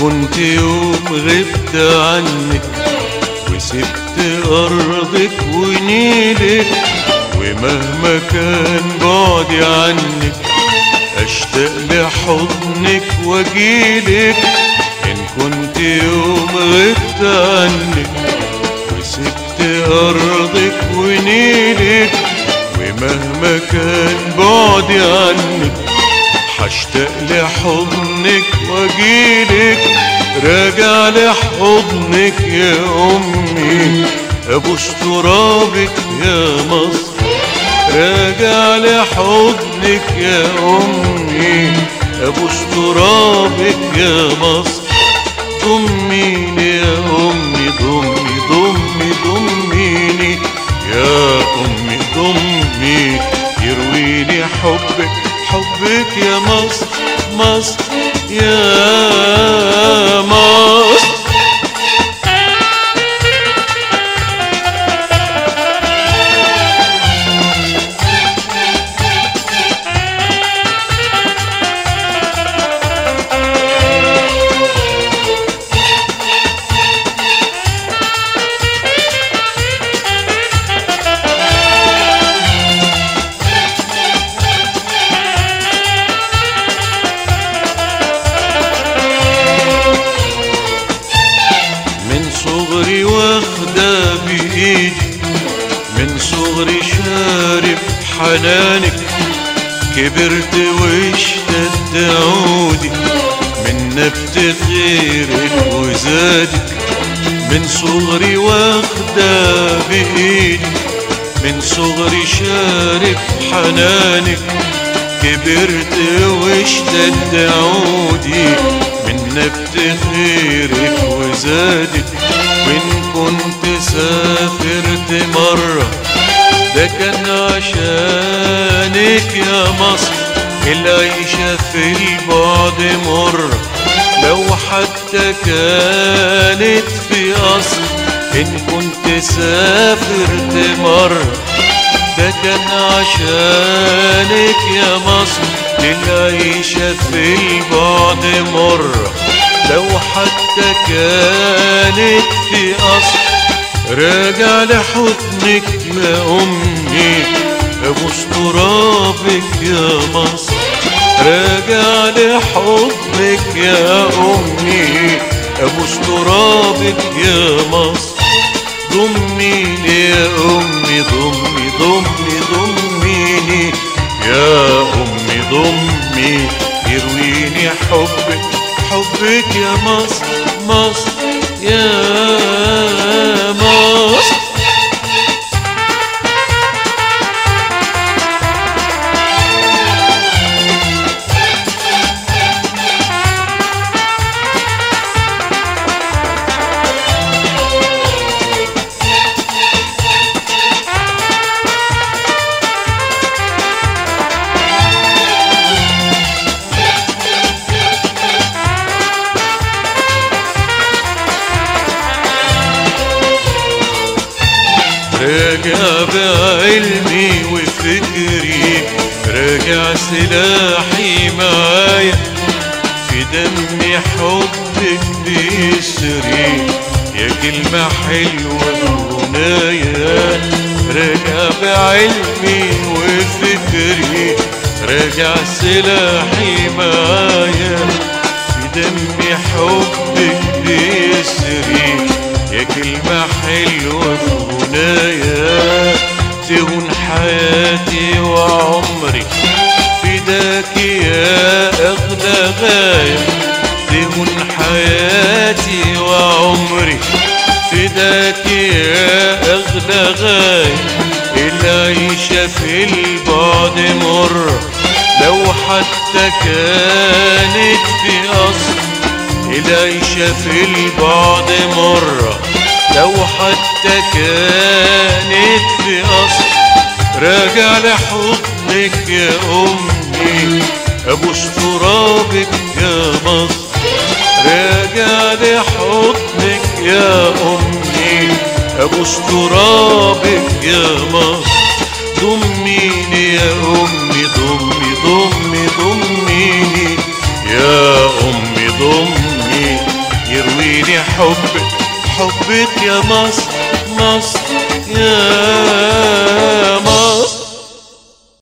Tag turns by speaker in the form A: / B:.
A: كنت يوم غبت عنك وسبت أرضك ونيلك ومهما كان بعدي عنك أشتاق لحضنك وأجيلك إن كنت يوم غبت عنك وسبت أرضك ونيلك ومهما كان بعدي عنك حشتاق لحضنك واجيلك راجع لحضنك يا امي ابوس ترابك يا مصر راجع لحضنك يا امي ابوس ترابك يا مصر ضميني يا امي ضمي ضمي ضميني يا امي ضمي يرويني حبك حبك يا مصر مصر يا مصر من صغري واخدة بإيدي من صغري شارب حنانك كبرت واشتد عودي من نبت خيرك وزادك من صغري واخدة بإيدي من صغري شارب حنانك كبرت واشتد عودي من نبت خيرك وزادك وإن كنت سافرت مرة ده كان عشانك يا مصر العيشة في البعد مرة لو حتى كانت في قصر إن كنت سافرت مرة ده كان عشانك يا مصر للعيشة في البعد مرة لو حتى كانت في قصر راجع لحضنك يا أمي أبوس ترابك يا مصر راجع لحضنك يا أمي أبوس ترابك يا مصر ضميني يا أمي ضمي ضمي ضميني يا أمي ضمي يرويني حبك حبك يا مصر مصر يا مصر راجع بعلمي وفكري راجع سلاحي معايا في دمي حبك بيسري يا كلمة حلوة هنايا راجع بعلمي وفكري راجع سلاحي معايا في دمي حبك بيسري يا كلمة حلوة في هنايا تهون حياتي وعمري فداك يا أغلى غاية تهون حياتي وعمري فداك يا أغلى غاية العيشة في البعد مرة لو حتى كانت في أصل العيشة في البعد مرة لو حتى كانت في أصل راجع لحضنك يا أمي أبوس ترابك يا مصر راجع لحضنك يا أمي أبوس ترابك يا مصر ضميني يا أمي ضمي ضمي ضميني يا أمي ضمي دمي حبك حبك يا مصر مصر يا